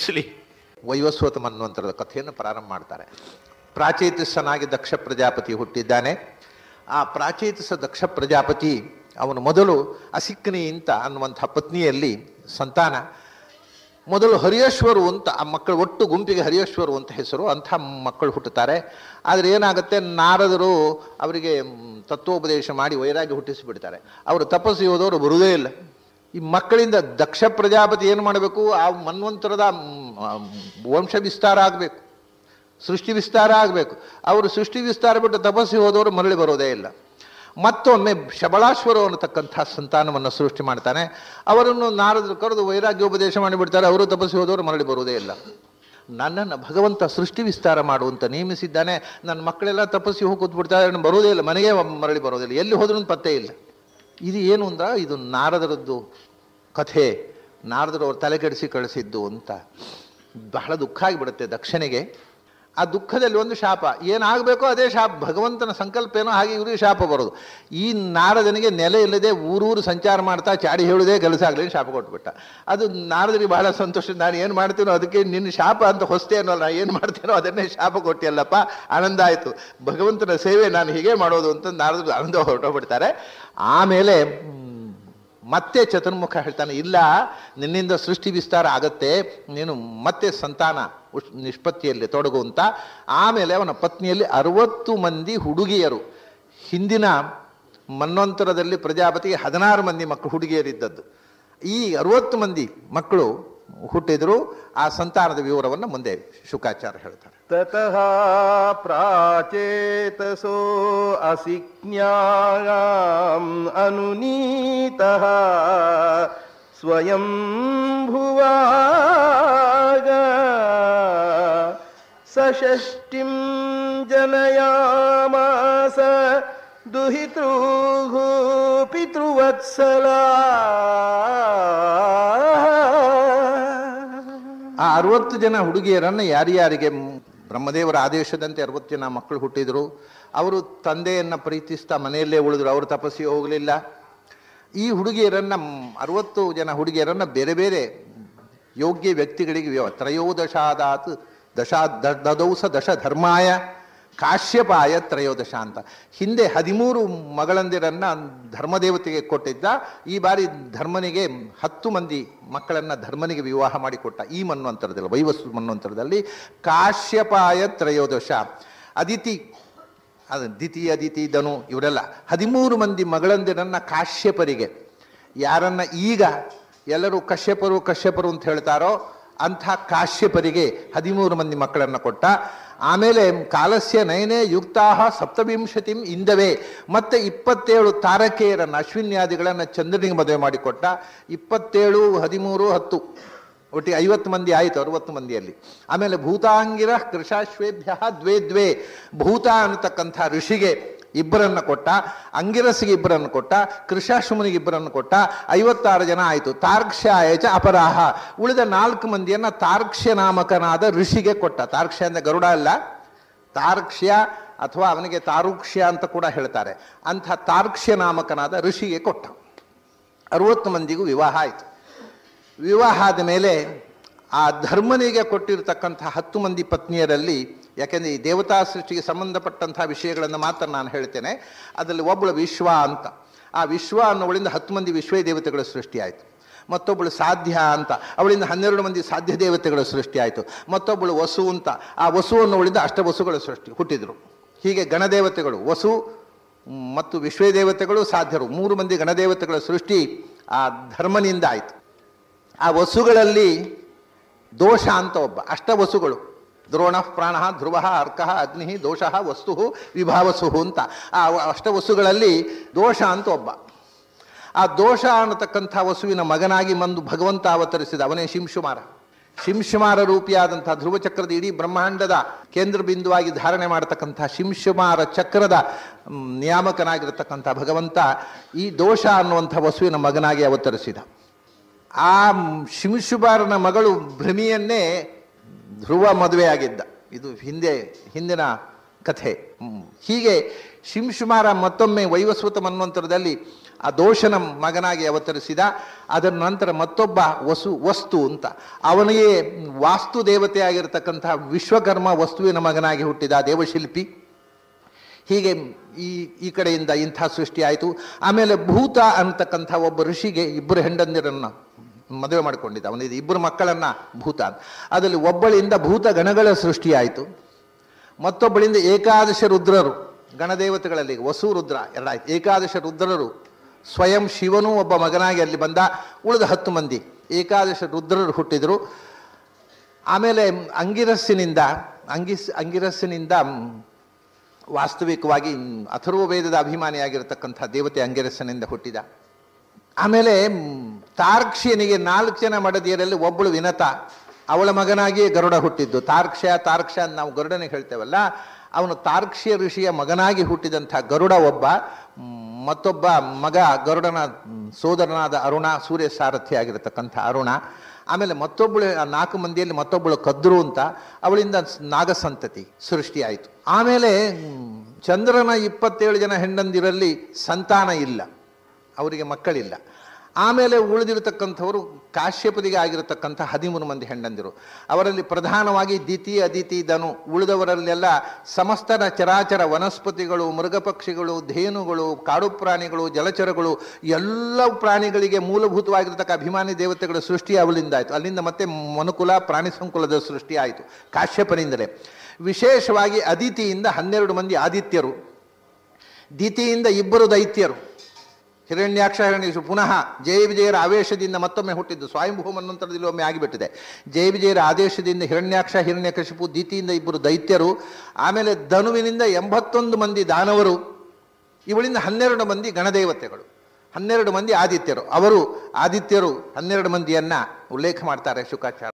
ಮುಗಿಸ್ಲಿ ವೈವಸ್ವತ ಅನ್ನುವಂಥರದ ಕಥೆಯನ್ನು ಪ್ರಾರಂಭ ಮಾಡ್ತಾರೆ ಪ್ರಾಚೇತಸ್ಸನಾಗಿ ದಕ್ಷ ಪ್ರಜಾಪತಿ ಹುಟ್ಟಿದ್ದಾನೆ ಆ ಪ್ರಾಚೇತಸ ದಕ್ಷ ಪ್ರಜಾಪತಿ ಅವನು ಮೊದಲು ಅಸಿಕ್ನಿ ಅಂತ ಅನ್ನುವಂಥ ಪತ್ನಿಯಲ್ಲಿ ಸಂತಾನ ಮೊದಲು ಹರಿಯೇಶ್ವರು ಅಂತ ಆ ಮಕ್ಕಳು ಒಟ್ಟು ಗುಂಪಿಗೆ ಹರಿಯೇಶ್ವರು ಅಂತ ಹೆಸರು ಅಂಥ ಮಕ್ಕಳು ಹುಟ್ಟುತ್ತಾರೆ ಆದರೆ ಏನಾಗುತ್ತೆ ನಾರದರು ಅವರಿಗೆ ಮ್, ತತ್ವೋಪದೇಶ ಮಾಡಿ ವೈರಾಗ್ಯ ಹುಟ್ಟಿಸಿಬಿಡ್ತಾರೆ ಅವರು ತಪಸ್ಸು ಹೋದವರು ಬರುವುದೇ ಇಲ್ಲ ಈ ಮಕ್ಕಳಿಂದ ದಕ್ಷ ಪ್ರಜಾಪತಿ ಏನು ಮಾಡಬೇಕು ಆ ಮನ್ವಂತರದ ಮ್, ಆ, ವಂಶ ವಿಸ್ತಾರ ಆಗಬೇಕು ಸೃಷ್ಟಿ ವಿಸ್ತಾರ ಆಗಬೇಕು ಅವರು ಸೃಷ್ಟಿ ವಿಸ್ತಾರ ಬಿಟ್ಟು ತಪಸ್ಸಿಗೆ ಹೋದವರು ಮರಳಿ ಬರೋದೇ ಇಲ್ಲ ಮತ್ತೊಮ್ಮೆ ಶಬಳಾಶ್ವರು ಅನ್ನತಕ್ಕಂಥ ಸಂತಾನವನ್ನು ಸೃಷ್ಟಿ ಮಾಡ್ತಾನೆ ಅವರನ್ನು ನಾರದರು ಕರೆದು ವೈರಾಗ್ಯೋಪದೇಶ ಮಾಡಿಬಿಡ್ತಾರೆ ಅವರು ತಪಸ್ಸಿಗೆ ಹೋದವರು ಮರಳಿ ಬರುವುದೇ ಇಲ್ಲ ನನ್ನನ್ನು ಭಗವಂತ ಸೃಷ್ಟಿ ವಿಸ್ತಾರ ಮಾಡುವಂತ ನೇಮಿಸಿದ್ದಾನೆ ನನ್ನ ಮಕ್ಕಳೆಲ್ಲ ತಪಸ್ಸಿಗೆ ಹೋಗಿ ಕೂತ್ಬಿಡ್ತಾರೆ ನಾನು ಬರೋದೇ ಇಲ್ಲ ಮನೆಗೆ ಮರಳಿ ಬರೋದಿಲ್ಲ ಎಲ್ಲಿ ಹೋದ್ರೂ ಪತ್ತೆ ಇಲ್ಲ ಇದು ಏನು ಅಂದ್ರ ಇದು ನಾರದರದ್ದು ಕಥೆ ನಾರದರು ಅವ್ರು ತಲೆ ಕೆಡಿಸಿ ಕಳಿಸಿದ್ದು ಅಂತ ಬಹಳ ದುಃಖ ಆಗಿಬಿಡುತ್ತೆ ದಕ್ಷಿಣೆಗೆ ಆ ದುಃಖದಲ್ಲಿ ಒಂದು ಶಾಪ ಏನಾಗಬೇಕೋ ಅದೇ ಶಾಪ ಭಗವಂತನ ಸಂಕಲ್ಪ ಏನೋ ಹಾಗೆ ಇವರಿಗೆ ಶಾಪ ಬರೋದು ಈ ನಾರದನಿಗೆ ನೆಲೆ ಇಲ್ಲದೆ ಊರೂರು ಸಂಚಾರ ಮಾಡ್ತಾ ಚಾಡಿ ಹೇಳುವುದೇ ಕೆಲಸ ಆಗಲಿ ಶಾಪ ಕೊಟ್ಬಿಟ್ಟ ಅದು ನಾರದರಿಗೆ ಬಹಳ ಸಂತೋಷ ನಾನು ಏನು ಮಾಡ್ತೀನೋ ಅದಕ್ಕೆ ನಿನ್ನ ಶಾಪ ಅಂತ ಹೊಸ್ತೇ ಅನ್ನೋಲ್ಲ ನಾನು ಏನು ಮಾಡ್ತೀನೋ ಅದನ್ನೇ ಶಾಪ ಕೊಟ್ಟಿಯಲ್ಲಪ್ಪ ಆನಂದ ಆಯಿತು ಭಗವಂತನ ಸೇವೆ ನಾನು ಹೀಗೆ ಮಾಡೋದು ಅಂತ ನಾರದರು ಆನಂದ ಹೊರಟೋಗ್ಬಿಡ್ತಾರೆ ಆಮೇಲೆ ಮ್, ಮತ್ತೆ ಚತುರ್ಮುಖ ಹೇಳ್ತಾನೆ ಇಲ್ಲ ನಿನ್ನಿಂದ ಸೃಷ್ಟಿ ವಿಸ್ತಾರ ಆಗತ್ತೆ ನೀನು ಮತ್ತೆ ಸಂತಾನ ಉಶ್- ನಿಷ್ಪತ್ತಿಯಲ್ಲಿ ತೊಡಗು ಅಂತ ಆಮೇಲೆ ಅವನ ಪತ್ನಿಯಲ್ಲಿ ಅರವತ್ತು ಮಂದಿ ಹುಡುಗಿಯರು ಹಿಂದಿನ ಮನ್ವಂತರದಲ್ಲಿ ಪ್ರಜಾಪತಿಗೆ ಹದಿನಾರು ಮಂದಿ ಮಕ್ಕಳು ಹುಡುಗಿಯರಿದ್ದದ್ದು ಈ ಅರವತ್ತು ಮಂದಿ ಮಕ್ಕಳು ಹುಟ್ಟಿದ್ರು ಆ ಸಂತಾನದ ವಿವರವನ್ನು ಮುಂದೆ ಶುಕಾಚಾರ್ಯ ಹೇಳ್ತಾರೆ ततः प्राचेतसो असिज्ञायाम् अनुनीतः स्वयं भुवाग सषष्टिं जनयामास दुहितृः पितृवत्सला ಆ ಅರವತ್ತು ಜನ ಹುಡುಗಿಯರನ್ನು ಯಾರ್ಯಾರಿಗೆ ಮ್, ಬ್ರಹ್ಮದೇವರ ಆದೇಶದಂತೆ ಅರವತ್ತು ಜನ ಮಕ್ಕಳು ಹುಟ್ಟಿದ್ರು ಅವರು ತಂದೆಯನ್ನ ಪ್ರೀತಿಸ್ತಾ ಮನೆಯಲ್ಲೇ ಉಳಿದ್ರು ಅವರು ತಪಸ್ಸಿಗೆ ಹೋಗಲಿಲ್ಲ ಈ ಹುಡುಗಿಯರನ್ನ ಮ್, ಅರವತ್ತು ಜನ ಹುಡುಗಿಯರನ್ನ ಬೇರೆ ಬೇರೆ ಯೋಗ್ಯ ವ್ಯಕ್ತಿಗಳಿಗೆ ವ್ಯವ ತ್ರಯೋದಶಾದಾತ್ ದಶಾ ದ- ದದೌಸ ದಶ ಧರ್ಮಾಯ ಕಾಶ್ಯಪಾಯ ತ್ರಯೋದಶ ಅಂತ ಹಿಂದೆ ಹದಿಮೂರು ಮಗಳಂದಿರನ್ನ ಧರ್ಮದೇವತೆಗೆ ಕೊಟ್ಟಿದ್ದ ಈ ಬಾರಿ ಧರ್ಮನಿಗೆ ಹತ್ತು ಮಂದಿ ಮಕ್ಕಳನ್ನ ಧರ್ಮನಿಗೆ ವಿವಾಹ ಮಾಡಿಕೊಟ್ಟ ಈ ಮನ್ವಂತರದಲ್ಲಿ ವೈವಸ್ಸು ಮನ್ವಂತರದಲ್ಲಿ ಕಾಶ್ಯಪಾಯ ತ್ರಯೋದಶ ಅದಿತಿ ಅದು ದಿತಿ ಅದಿತಿ ಧನು ಇವರೆಲ್ಲ ಹದಿಮೂರು ಮಂದಿ ಮಗಳಂದಿರನ್ನ ಕಾಶ್ಯಪರಿಗೆ ಯಾರನ್ನ ಈಗ ಎಲ್ಲರೂ ಕಶ್ಯಪರು ಕಶ್ಯಪರು ಅಂತ ಹೇಳ್ತಾರೋ ಅಂಥ ಕಾಶ್ಯಪರಿಗೆ ಹದಿಮೂರು ಮಂದಿ ಮಕ್ಕಳನ್ನು ಕೊಟ್ಟ ಆಮೇಲೆ ಕಾಲಸ್ಯ ನಯನೇ ಯುಕ್ತಾಹ ಸಪ್ತವಿಂಶತಿಂ ಇಂದವೇ ಮತ್ತೆ ಇಪ್ಪತ್ತೇಳು ತಾರಕೆಯರನ್ನು ಅಶ್ವಿನ್ಯಾದಿಗಳನ್ನು ಚಂದ್ರನಿಗೆ ಮದುವೆ ಮಾಡಿಕೊಟ್ಟ ಇಪ್ಪತ್ತೇಳು ಹದಿಮೂರು ಹತ್ತು ಒಟ್ಟಿಗೆ ಐವತ್ತು ಮಂದಿ ಆಯಿತು ಅರವತ್ತು ಮಂದಿಯಲ್ಲಿ ಆಮೇಲೆ ಭೂತಾಂಗಿರ ಕೃಷಾಶ್ವೇಭ್ಯ ದ್ವೇ ದ್ವೇ ಭೂತ ಅನ್ನತಕ್ಕಂಥ ಋಷಿಗೆ ಇಬ್ಬರನ್ನು ಕೊಟ್ಟ ಅಂಗಿರಸಿಗೆ ಇಬ್ಬರನ್ನು ಕೊಟ್ಟ ಕೃಷಾಶ್ವಮನಿಗೆ ಇಬ್ಬರನ್ನು ಕೊಟ್ಟ ಐವತ್ತಾರು ಜನ ಆಯಿತು ತಾರ್ಕ್ಷ್ಯಾಯ ಚ ಅಪರಾಹ ಉಳಿದ ನಾಲ್ಕು ಮಂದಿಯನ್ನ ತಾರ್ಕ್ಷ್ಯ ನಾಮಕನಾದ ಋಷಿಗೆ ಕೊಟ್ಟ ತಾರ್ಕ್ಷ್ಯ ಅಂದ್ರೆ ಗರುಡ ಅಲ್ಲ ತಾರ್ಕ್ಷ್ಯ ಅಥವಾ ಅವನಿಗೆ ತಾರುಕ್ಷ್ಯ ಅಂತ ಕೂಡ ಹೇಳ್ತಾರೆ ಅಂಥ ತಾರ್ಕ್ಷ್ಯ ನಾಮಕನಾದ ಋಷಿಗೆ ಕೊಟ್ಟ ಅರವತ್ತು ಮಂದಿಗೂ ವಿವಾಹ ಆಯಿತು ವಿವಾಹ ಆದ ಮೇಲೆ ಆ ಧರ್ಮನಿಗೆ ಕೊಟ್ಟಿರತಕ್ಕಂಥ ಹತ್ತು ಮಂದಿ ಪತ್ನಿಯರಲ್ಲಿ ಯಾಕೆಂದರೆ ಈ ದೇವತಾ ಸೃಷ್ಟಿಗೆ ಸಂಬಂಧಪಟ್ಟಂತಹ ವಿಷಯಗಳನ್ನು ಮಾತ್ರ ನಾನು ಹೇಳ್ತೇನೆ ಅದರಲ್ಲಿ ಒಬ್ಬಳು ವಿಶ್ವ ಅಂತ ಆ ವಿಶ್ವ ಅನ್ನೋವಳಿಂದ ಹತ್ತು ಮಂದಿ ವಿಶ್ವ ದೇವತೆಗಳ ಸೃಷ್ಟಿಯಾಯಿತು ಮತ್ತೊಬ್ಬಳು ಸಾಧ್ಯ ಅಂತ ಅವಳಿಂದ ಹನ್ನೆರಡು ಮಂದಿ ಸಾಧ್ಯ ದೇವತೆಗಳ ಸೃಷ್ಟಿ ಆಯಿತು ಮತ್ತೊಬ್ಬಳು ವಸು ಅಂತ ಆ ವಸು ಅನ್ನೋವಳಿಂದ ಅಷ್ಟವಸುಗಳ ಸೃಷ್ಟಿ ಹುಟ್ಟಿದರು ಹೀಗೆ ಗಣದೇವತೆಗಳು ವಸು ಮ್, ಮತ್ತು ವಿಶ್ವದೇವತೆಗಳು ಸಾಧ್ಯರು ಮೂರು ಮಂದಿ ಗಣದೇವತೆಗಳ ಸೃಷ್ಟಿ ಆ ಧರ್ಮನಿಂದ ಆಯಿತು ಆ ವಸುಗಳಲ್ಲಿ ದೋಷ ಅಂತ ಒಬ್ಬ ಅಷ್ಟವಸುಗಳು ದ್ರೋಣ ಪ್ರಾಣ ಧ್ರುವ ಅರ್ಕ ಅಗ್ನಿ ದೋಷ ವಸ್ತು ವಿಭಾವಸು ಅಂತ ಆ ಅಷ್ಟವಸುಗಳಲ್ಲಿ ದೋಷ ಅಂತ ಒಬ್ಬ ಆ ದೋಷ ಅನ್ನತಕ್ಕಂಥ ವಸುವಿನ ಮಗನಾಗಿ ಬಂದು ಭಗವಂತ ಅವತರಿಸಿದ ಅವನೇ ಶಿಂಶುಮಾರ ಶಿಂಶುಮಾರ ರೂಪಿಯಾದಂತಹ ಧ್ರುವ ಚಕ್ರದ ಇಡೀ ಬ್ರಹ್ಮಾಂಡದ ಕೇಂದ್ರ ಬಿಂದುವಾಗಿ ಧಾರಣೆ ಮಾಡತಕ್ಕಂಥ ಶಿಂಶುಮಾರ ಚಕ್ರದ ಮ್, ನಿಯಾಮಕನಾಗಿರತಕ್ಕಂಥ ಭಗವಂತ ಈ ದೋಷ ಅನ್ನುವಂಥ ವಸುವಿನ ಮಗನಾಗಿ ಅವತರಿಸಿದ ಆ ಶಿಂಶುಬಾರನ ಮಗಳು ಭ್ರಮಿಯನ್ನೇ ಧ್ರುವ ಮದುವೆಯಾಗಿದ್ದ ಇದು ಹಿಂದೆ ಹಿಂದಿನ ಕಥೆ ಹ್ಮ್. ಹೀಗೆ ಶಿಂಶುಮಾರ ಮತ್ತೊಮ್ಮೆ ವೈವಸ್ವತ ಮನ್ವಂತರದಲ್ಲಿ ಆ ದೋಷನ ಮಗನಾಗಿ ಅವತರಿಸಿದ ಅದರ ನಂತರ ಮತ್ತೊಬ್ಬ ವಸು ವಸ್ತು ಅಂತ ಅವನಿಗೆ ವಾಸ್ತು ದೇವತೆ ಆಗಿರತಕ್ಕಂತಹ ವಿಶ್ವಕರ್ಮ ವಸ್ತುವಿನ ಮಗನಾಗಿ ಹುಟ್ಟಿದ ದೇವಶಿಲ್ಪಿ ಹೀಗೆ ಈ ಈ ಕಡೆಯಿಂದ ಇಂಥ ಸೃಷ್ಟಿ ಆಯಿತು ಆಮೇಲೆ ಭೂತ ಅಂತಕ್ಕಂಥ ಒಬ್ಬ ಋಷಿಗೆ ಇಬ್ಬರು ಹೆಂಡಂದಿರನ್ನು ಮದುವೆ ಮಾಡಿಕೊಂಡಿದ್ದ ಅವನಿಗೆ ಇಬ್ಬರು ಮಕ್ಕಳನ್ನ ಭೂತ ಅಂತ. ಅದರಲ್ಲಿ ಒಬ್ಬಳಿಂದ ಭೂತ ಗಣಗಳ ಸೃಷ್ಟಿ ಆಯಿತು ಮತ್ತೊಬ್ಬಳಿಂದ ಏಕಾದಶ ರುದ್ರರು ಗಣದೇವತೆಗಳಲ್ಲಿ ವಸು ರುದ್ರ ಎರಡಾಯ್ತು ಏಕಾದಶ ರುದ್ರರು ಸ್ವಯಂ ಶಿವನೂ ಒಬ್ಬ ಮಗನಾಗಿ ಅಲ್ಲಿ ಬಂದ ಉಳಿದ ಹತ್ತು ಮಂದಿ ಏಕಾದಶ ರುದ್ರರು ಹುಟ್ಟಿದರು ಆಮೇಲೆ ಅಂಗಿರಸ್ಸಿನಿಂದ ಅಂಗಿಸ್ ಅಂಗಿರಸ್ಸಿನಿಂದ ಮ್, ವಾಸ್ತವಿಕವಾಗಿ ಮ್, ಅಥರ್ವ ವೇದದ ಅಭಿಮಾನಿಯಾಗಿರತಕ್ಕಂಥ ದೇವತೆ ಅಂಗಿರಸ್ಸಿನಿಂದ ಹುಟ್ಟಿದ ಆಮೇಲೆ ಮ್, ತಾರ್ಕ್ಷ್ಯನಿಗೆ ನಾಲ್ಕು ಜನ ಮಡದಿಯರಲ್ಲಿ ಒಬ್ಬಳು ವಿನತ ಅವಳ ಮಗನಾಗಿಯೇ ಗರುಡ ಹುಟ್ಟಿದ್ದು ತಾರ್ಕ್ಷ್ಯ ತಾರ್ಕ್ಷ್ಯ ಅಂತ ನಾವು ಗರುಡನಿಗೆ ಹೇಳ್ತೇವಲ್ಲ ಅವನು ತಾರ್ಕ್ಷ್ಯ ಋಷಿಯ ಮಗನಾಗಿ ಹುಟ್ಟಿದಂಥ ಗರುಡ ಒಬ್ಬ ಮ್, ಮತ್ತೊಬ್ಬ ಮಗ ಗರುಡನ ಮ್, ಸೋದರನಾದ ಅರುಣ ಸೂರ್ಯ ಸಾರಥಿ ಆಗಿರತಕ್ಕಂಥ ಅರುಣ ಆಮೇಲೆ ಮತ್ತೊಬ್ಬಳು ಆ ನಾಲ್ಕು ಮಂದಿಯಲ್ಲಿ ಮತ್ತೊಬ್ಬಳು ಕದ್ರು ಅಂತ ಅವಳಿಂದ ಸ್- ನಾಗಸಂತತಿ ಸೃಷ್ಟಿಯಾಯಿತು ಆಮೇಲೆ ಮ್, ಚಂದ್ರನ ಇಪ್ಪತ್ತೇಳು ಜನ ಹೆಂಡಂದಿರಲ್ಲಿ ಸಂತಾನ ಇಲ್ಲ ಅವರಿಗೆ ಮಕ್ಕಳಿಲ್ಲ ಆಮೇಲೆ ಉಳಿದಿರತಕ್ಕಂಥವರು ಕಾಶ್ಯಪದಿಗೆ ಆಗಿರತಕ್ಕಂಥ ಹದಿಮೂರು ಮಂದಿ ಹೆಂಡಂದಿರು ಅವರಲ್ಲಿ ಪ್ರಧಾನವಾಗಿ ದಿತಿ ಅದಿತಿ ಧನು ಉಳಿದವರಲ್ಲೆಲ್ಲ ಸಮಸ್ತರ ಚರಾಚರ ವನಸ್ಪತಿಗಳು ಮೃಗಪಕ್ಷಿಗಳು ಧೇನುಗಳು ಕಾಡು ಪ್ರಾಣಿಗಳು ಜಲಚರಗಳು ಎಲ್ಲ ಪ್ರಾಣಿಗಳಿಗೆ ಮೂಲಭೂತವಾಗಿರತಕ್ಕ ಅಭಿಮಾನಿ ದೇವತೆಗಳ ಸೃಷ್ಟಿ ಅವಳಿಂದ ಆಯಿತು ಅಲ್ಲಿಂದ ಮತ್ತೆ ಮನುಕುಲ ಪ್ರಾಣಿ ಸಂಕುಲದ ಸೃಷ್ಟಿ ಆಯಿತು ಕಾಶ್ಯಪನಿಂದಲೇ ವಿಶೇಷವಾಗಿ ಅದಿತಿಯಿಂದ ಹನ್ನೆರಡು ಮಂದಿ ಆದಿತ್ಯರು ದಿತಿಯಿಂದ ಇಬ್ಬರು ದೈತ್ಯರು ಹಿರಣ್ಯಾಕ್ಷ ಹಿರಣ್ಯೇಶು ಪುನಃ ಜಯ ವಿಜಯರ ಆವೇಶದಿಂದ ಮತ್ತೊಮ್ಮೆ ಹುಟ್ಟಿದ್ದು ಸ್ವಯಂಭೂ ಮನ್ವಂತರದಲ್ಲಿ ಒಮ್ಮೆ ಆಗಿಬಿಟ್ಟಿದೆ ಜಯ ವಿಜಯರ ಆದೇಶದಿಂದ ಹಿರಣ್ಯಾಕ್ಷ ಹಿರಣ್ಯಕಶಿಪು ದೀತಿಯಿಂದ ಇಬ್ಬರು ದೈತ್ಯರು ಆಮೇಲೆ ಧನುವಿನಿಂದ ಎಂಬತ್ತೊಂದು ಮಂದಿ ದಾನವರು ಇವಳಿಂದ ಹನ್ನೆರಡು ಮಂದಿ ಗಣದೇವತೆಗಳು ಹನ್ನೆರಡು ಮಂದಿ ಆದಿತ್ಯರು ಅವರು ಆದಿತ್ಯರು ಹನ್ನೆರಡು ಮಂದಿಯನ್ನ ಉಲ್ಲೇಖ ಮಾಡ್ತಾರೆ ಶುಕಾಚಾರ್ಯ